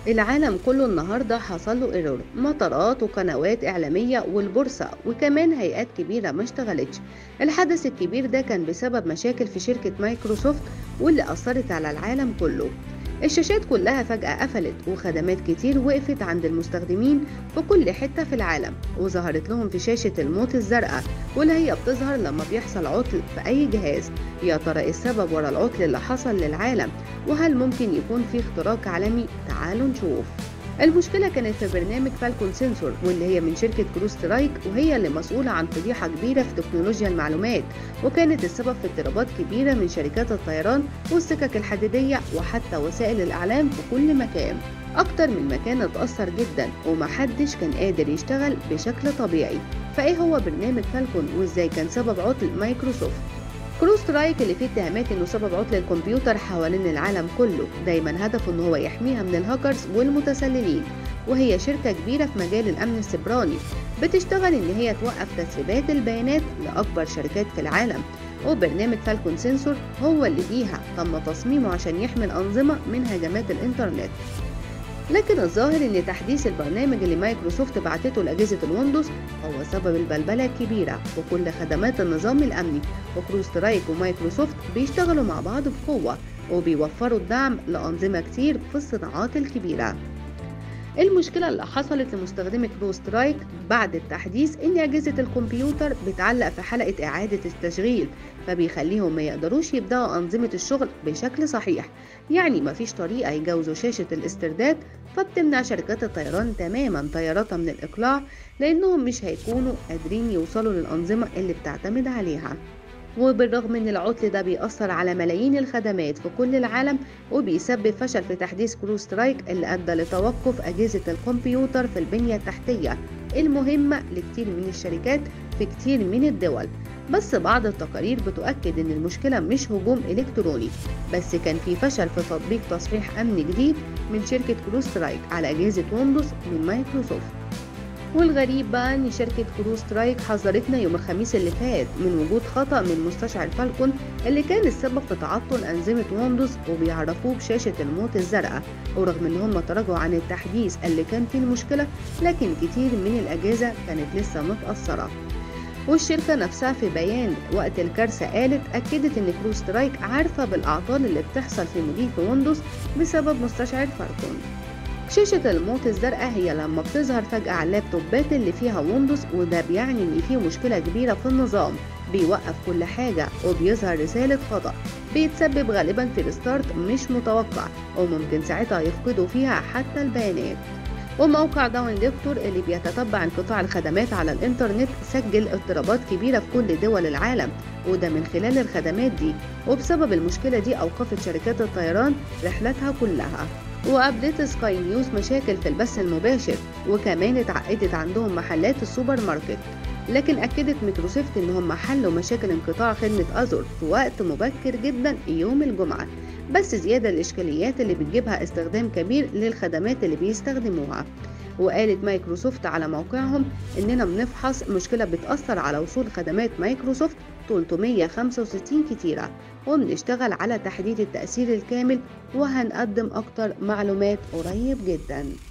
العالم كله النهارده حصل له ايرور مطارات وقنوات اعلاميه والبورصه وكمان هيئات كبيره ما اشتغلتش الحدث الكبير ده كان بسبب مشاكل في شركه مايكروسوفت واللي اثرت على العالم كله الشاشات كلها فجأة قفلت وخدمات كتير وقفت عند المستخدمين في كل حتة في العالم وظهرت لهم في شاشة الموت الزرقاء واللي هي بتظهر لما بيحصل عطل في أي جهاز يا ترى إيه السبب ورا العطل اللي حصل للعالم وهل ممكن يكون في اختراق عالمي تعالوا نشوف المشكلة كانت في برنامج فالكون سنسور واللي هي من شركة كرو سترايك وهي اللي مسؤولة عن فضيحة كبيرة في تكنولوجيا المعلومات وكانت السبب في اضطرابات كبيرة من شركات الطيران والسكك الحديدية وحتى وسائل الإعلام في كل مكان أكتر من مكان اتأثر جدا ومحدش كان قادر يشتغل بشكل طبيعي فإيه هو برنامج فالكون وإزاي كان سبب عطل مايكروسوفت كرو سترايك اللي فيه اتهامات انه سبب عطل الكمبيوتر حوالين العالم كله دايما هدفه ان هو يحميها من الهاكرز والمتسللين وهي شركة كبيرة في مجال الأمن السيبراني بتشتغل إن هي توقف تسريبات البيانات لأكبر شركات في العالم وبرنامج فالكون سنسور هو اللي فيها تم تصميمه عشان يحمي الأنظمة من هجمات الإنترنت لكن الظاهر ان تحديث البرنامج اللي مايكروسوفت بعتته لاجهزه الويندوز هو سبب البلبله الكبيره وكل خدمات النظام الامني وكرو سترايك ومايكروسوفت بيشتغلوا مع بعض بقوه وبيوفروا الدعم لانظمه كتير في الصناعات الكبيره المشكلة اللي حصلت لمستخدمي كرو سترايك بعد التحديث إن أجهزة الكمبيوتر بتعلق في حلقة إعادة التشغيل فبيخليهم ما يقدروش يبدأوا أنظمة الشغل بشكل صحيح يعني مفيش طريقة يجاوزوا شاشة الاسترداد فبتمنع شركات الطيران تماما طياراتها من الإقلاع لأنهم مش هيكونوا قادرين يوصلوا للأنظمة اللي بتعتمد عليها وبالرغم ان العطل ده بيأثر على ملايين الخدمات في كل العالم وبيسبب فشل في تحديث كرو سترايك اللي ادى لتوقف اجهزة الكمبيوتر في البنية التحتية المهمة لكتير من الشركات في كتير من الدول بس بعض التقارير بتؤكد ان المشكلة مش هجوم الكتروني بس كان في فشل في تطبيق تصحيح امن جديد من شركة كرو سترايك على اجهزة ويندوز من مايكروسوفت والغريب بقى ان شركة كرو سترايك حذرتنا يوم الخميس اللي فات من وجود خطأ من مستشعر فالكون اللي كان السبب في تعطل أنظمة ويندوز وبيعرفوه بشاشة الموت الزرقاء ورغم ان هم تراجعوا عن التحديث اللي كان فيه المشكلة لكن كتير من الأجهزة كانت لسه متأثرة والشركة نفسها في بيان وقت الكارثة قالت أكدت إن كرو سترايك عارفة بالأعطال اللي بتحصل في مضيف ويندوز بسبب مستشعر فالكون شاشة الموت الزرقاء هي لما بتظهر فجأة على اللابتوبات اللي فيها ويندوز وده بيعني إن في مشكلة كبيرة في النظام بيوقف كل حاجة وبيظهر رسالة خطأ بيتسبب غالبا في ريستارت مش متوقع وممكن ساعتها يفقدوا فيها حتى البيانات وموقع داون ديكتور اللي بيتتبع انقطاع الخدمات على الانترنت سجل اضطرابات كبيرة في كل دول العالم وده من خلال الخدمات دي وبسبب المشكلة دي أوقفت شركات الطيران رحلاتها كلها وأبدت سكاي نيوز مشاكل في البث المباشر وكمان اتعقدت عندهم محلات السوبر ماركت لكن أكدت مايكروسوفت إنهم حلوا مشاكل انقطاع خدمة أزور في وقت مبكر جدا يوم الجمعة بس زيادة الإشكاليات اللي بتجيبها استخدام كبير للخدمات اللي بيستخدموها وقالت مايكروسوفت على موقعهم إننا بنفحص مشكلة بتأثر على وصول خدمات مايكروسوفت 365 كتيرة وبنشتغل على تحديد التأثير الكامل وهنقدم أكتر معلومات قريب جداً